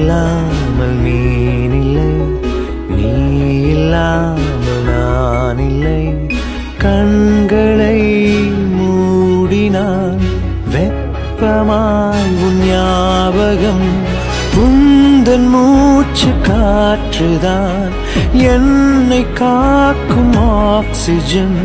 இல்லாமல் மீன் இல்லை நீ இல்லாமல் நான் இல்லை கண்களை மூடினான் வெப்பமாய் உன் ஞாபகம் உந்தன் மூச்சு காற்றுதான் என்னை காக்கும் ஆக்சிஜன்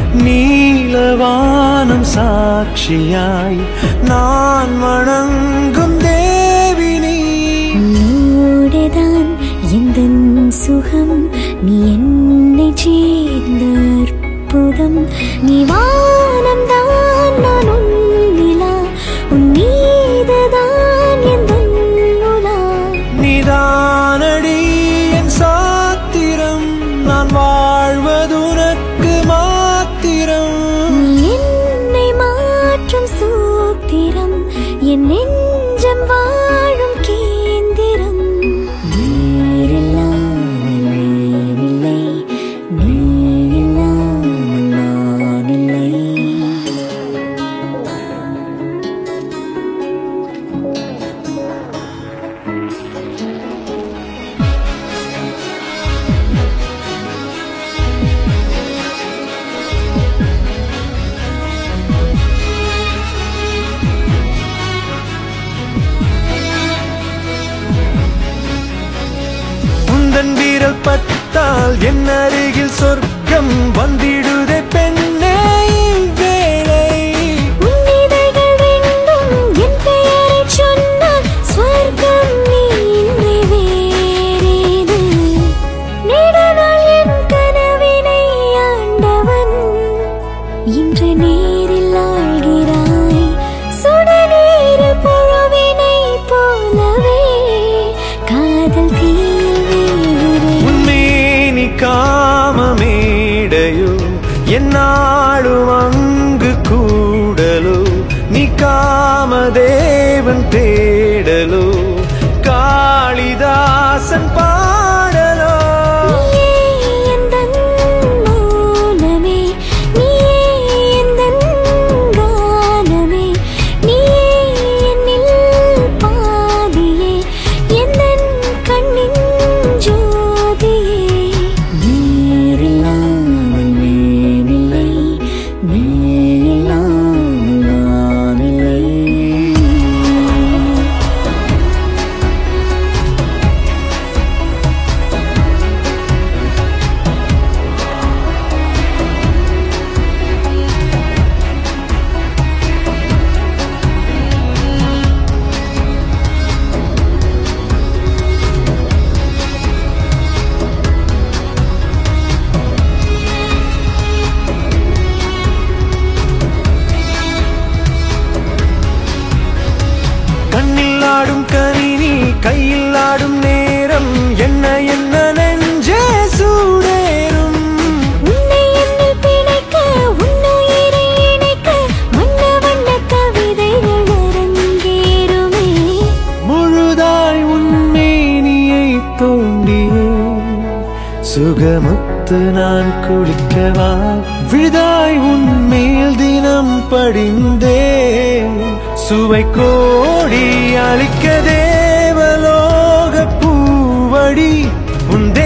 நீலவானம் சாட்சியாய் நான் வணங்கும் தேவினி உன்னோடுதான் எந்த சுகம் நீ என்னை சேர்ந்த அற்புதம் நீ வானம் தான் நான் உன்னிலா உன் மீதுதான் எந்த உலா நீதானடி என் சாத்திரம் நான் வாழ்வதுனக்கு மாத்திரம் நீ என்னை மாற்றும் சூத்திரம் என் நெஞ்சம் வாழும் கேந்திரம் நீரில்லாமல் நீரில்லை நீ இல்லாமல் நான் இல்லை உந்தன் வீரல் பட்டால் என் அருகில் சொர்க்கம் வந்திடுதே பெண்ணே வேளை உன்னிதழ்கள் ரெண்டும் என் பெயரைச் சொன்னால் ஸ்வர்க்கம் நீ இன்றி வேறேது. நெடுநாள் என் கனவினை ஆண்டவன் இன்று நேரில் ஆழ்கிறாய் சுடுநீரில் புழுவினைப் போலவே காதல் தீயில் வேகிறேன் உன்மேனி காமமேடையோ என்னாலும் அங்கு கூடலோ நீ காமதேவன் தேடலோ காளிதாசன் பாடலோ நீயே எந்தன் மௌனமே நீயே எந்தன் கானமே நீயே என்னில் பாதியே எந்தன் கண்ணின் ஜோதியே நீரில்லாமல் மேனில்லை நீ இல்லாமல் நானில்லை கண்ணில் ஆடும் கணினி கையில் ஆடும் நேரம் என்ன என்ன நெஞ்சே சூடேறும் உன்னை என்னில் பிணைக்க உன்னுயிரை இணைக்க வண்ண வண்ண கவிதைகள் அரங்கேறுமே முழுதாய் உன்மேனியை தோண்டியே சுகமுத்து நான் குளிக்கவா விழுதாய் உன்மேல் தினம் படிந்தே சுவை கோடி அளிக்க தேவலோக பூவடி உன்